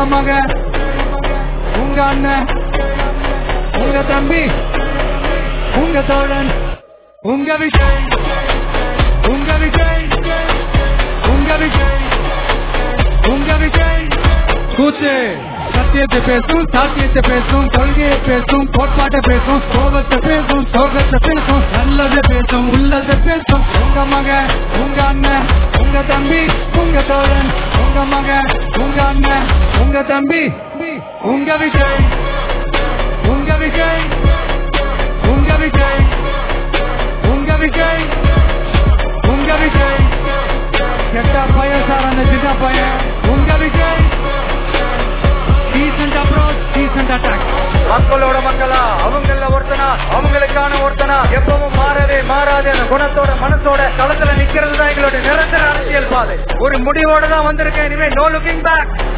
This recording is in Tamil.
மக உங்க அண்ணன் உங்க தம்பி உங்க தோழன் உங்க விஜய் உங்க விஜய் உங்க விஜய் உங்க விஜய் கூத்து சத்தியத்தை பேசும் சாத்தியத்தை பேசும் கொள்கையை பேசும் கோட்பாட்டை பேசும் கோபத்தை பேசும் சோகத்தை பேசும் நல்லதை பேசும் உள்ளதை பேசும் உங்க மக உங்க அண்ணன் உங்க தம்பி உங்க தோழன் உங்க மக உங்க அண்ணன் உங்க தம்பி உங்க விஜய் உங்க விஜய் உங்க விஜய் உங்க விஜய் உங்க விஜய் கெட்ட பையன் சார் அந்த சின்ன பையன் உங்க Vijay decent approach decent attack மக்களோட மக்களா அவங்கள ஒருத்தனா அவங்களுக்கான ஒருத்தனா எப்பவும் மாறவே மாறாத அந்த குணத்தோட மனசோட களத்துல நிக்கிறது தான் எங்களோட நிரந்தர அரசியல் பாதை ஒரு முடிவோட தான் வந்திருக்கேன் இனிமே நோ லுக்கிங் பேக்